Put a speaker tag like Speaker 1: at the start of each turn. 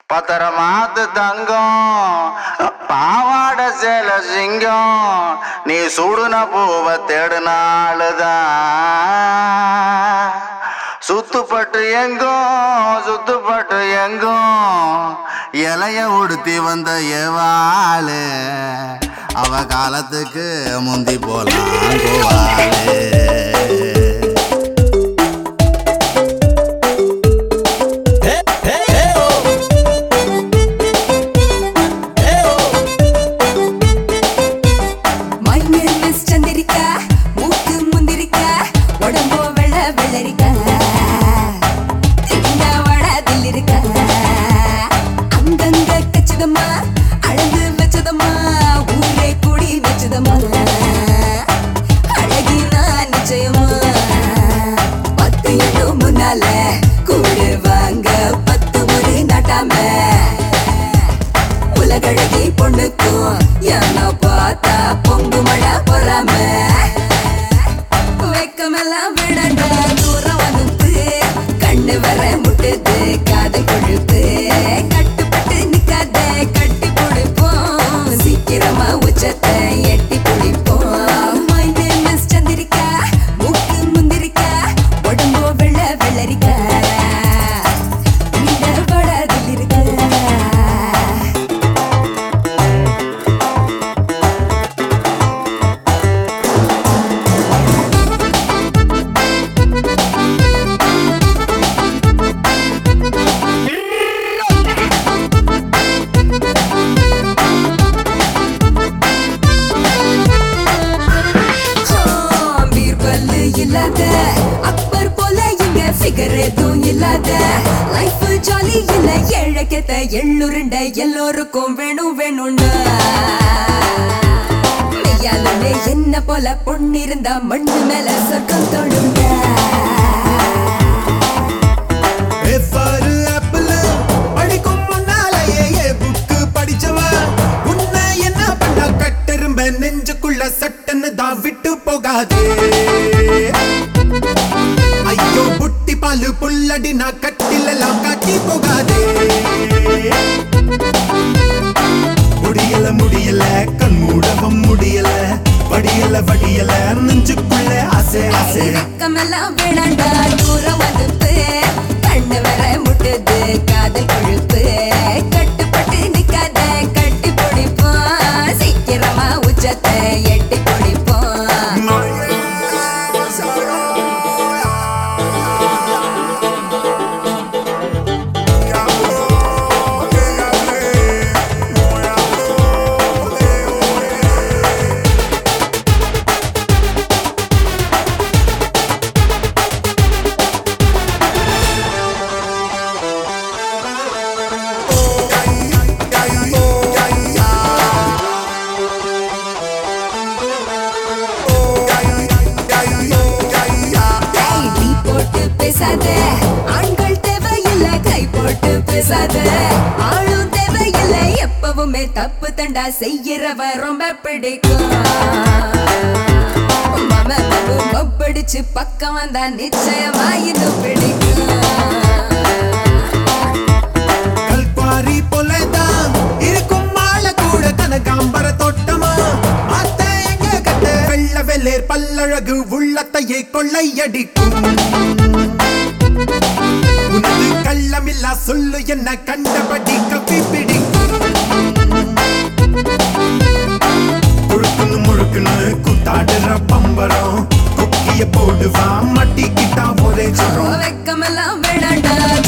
Speaker 1: பத்திரமாத்து தங்கம் பாவாட சேல சிங்கம் நீ சுடுன பூவை தேடுனாளுதான் சுத்துப்பட்டு எங்கும் சுத்துப்பட்டு எங்கும் இலைய உடுத்தி வந்த ஏவாளு அவ காலத்துக்கு முந்தி போலாம் கோவாளு
Speaker 2: My name is சந்திரிகா மூக்கு முந்திரிக்கா உடம்போ வெள்ள வெள்ளரிக்கா திங்க வடாதில் இருக்கா அங்கங்க கச்சிதமா அழகு வச்சதம்மா ஊரே கூடி வச்சதம்மா அழகினா நிச்சயமா பத்து எட்டு முன்னால கூடு வாங்க பத்து முறை நாட்டாம உலகழகி பொண்ணுக்கும் என்ன பார்த்தா பொங்கு மழை பொறாம வெக்கமெல்லாம் விடண்ட தூரம் வந்து கண்ணு வர முட்டுது காதல் கொழுப்பு கட்டுப்பட்டு நிக்காத கட்டி பிடிப்போம் சீக்கிரமா உச்சத்தை எட்டி பிடிப்போம் My name is சந்திரிகா மூக்கு முந்திரிக்கா உடம்போ வெள்ள வெள்ளரிக்கா இந்த படத்தில் இருக்கா பீர்பல்லு இல்லாத அப்பர் போல இங்க ஃபிகர் எதுவும் இல்லாத லைஃப் ஜாலி இல்ல ஏழக்கத்த எள்ளுருண்ட எல்லோருக்கும் வேணும் வேணும்டா மெய்யாலுமே என்ன போல பொண்ணு இருந்தா மண்ணு மேல சொர்க்கம் தொழுண்டா
Speaker 3: எஃப்ஆர் ஆப்பிள் படிக்கும் முன்னாலேயே ஏ புக்கு படிச்சவ உன்னை என்ன பண்ண கட்டெரும்ப நெஞ்சுக்குள்ள சட்டன்னு தான் விட்டு போகாதே ஐயோ புட்டி பாலு புல்லடி நான் கட்டிலெல்லாம் காட்டி போகாதே முடியல முடியல கண் மூடவும் முடியல வடியல வடியல நெஞ்சுக்குள்ள ஆசை ஆசை
Speaker 2: வெக்கமெல்லாம் வேணாண்டா தூரம் வந்து கண்ணு வர முட்டுது காதல் கொழுப்பு கட்டுப்பட்டு நிக்காத கட்டி பிடிப்போம் சீக்கிரமா உச்சத்தை எட்டி பிடிப்போம் கை நீ போட்டு பேசாத ஆண்கள் தேவையில்ல கை போட்டு பேசாத ஆளும் தேவையில்ல எப்பவுமே தப்பு தண்டா செய்யறவ ரொம்ப பிடிக்கும் மம மபு மொப்படிச்சு பக்கம் வந்தா நிச்சயமா இன்னும் பிடிக்கும்
Speaker 3: கல்பாரி போலதான் இருக்கும் மாலை கூட கனகாம்பர தோட்டமா அத்த எங்க கட்ட வெள்ள வெள்ளேர் பல்லழகு உள்ளத்தையே கொள்ளையடிக்கும் உனது கள்ளமில்லா சொல்லு என்ன கண்டபடி கப்பி பிடிக்கும் முழுக்குன்னு முழுக்குன்னு கூத்தாடுற பம்பரம் கொக்கிய போடுவா மட்டிக்கிட்டா ஒரே சரம்
Speaker 2: வெக்கமெல்லாம் வேணாண்டா